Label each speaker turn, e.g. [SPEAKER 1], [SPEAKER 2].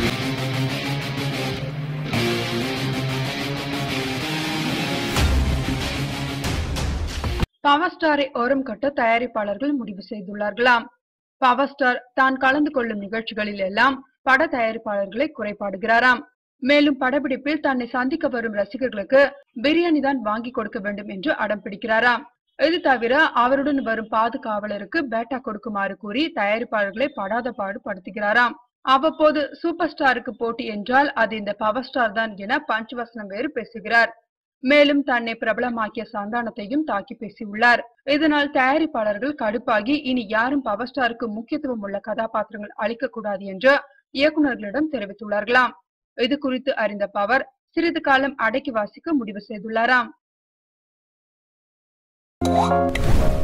[SPEAKER 1] power ஸ்டாரை ஓரம் கட்ட தயாரிப்பாளர்கள் முடிவு செய்துள்ளார்களாம் பவர் ஸ்டார் தான் கலந்து கொள்ளும் நிகழ்ச்சிகளில் எல்லாம் பட தயாரிப்பாளர்களை குறைபாடுகிறாராம் மேலும் படப்பிடிப்பில் தன்னை சந்திக்க வரும் ரசிகர்களுக்கு பிரியாணி தான் வாங்கி கொடுக்க வேண்டும் என்று அடம் பிடிக்கிறாராம் இது தவிர அவருடன் வரும் பாதுகாவலருக்கு பேட்டா கொடுக்குமாறு கூறி தயாரிப்பாளர்களை படாத பாடு படுத்துகிறாராம் அவ்வப்போது சூப்பர் ஸ்டாருக்கு போட்டி என்றால் அது இந்த பவர் ஸ்டார் தான் என பஞ்சவசனம் வேறு பேசுகிறார் மேலும் தன்னை பிரபலமாக்கிய சந்தானத்தையும் தாக்கி பேசியுள்ளார் இதனால் தயாரிப்பாளர்கள் கடுப்பாகி இனி யாரும் பவர் ஸ்டாருக்கு முக்கியத்துவம் உள்ள கதாபாத்திரங்கள் அளிக்கக்கூடாது என்று இயக்குநர்களிடம் தெரிவித்துள்ளார்களாம் இது குறித்து அறிந்த பவர் சிறிது காலம் அடக்கி வாசிக்க முடிவு செய்துள்ளாராம்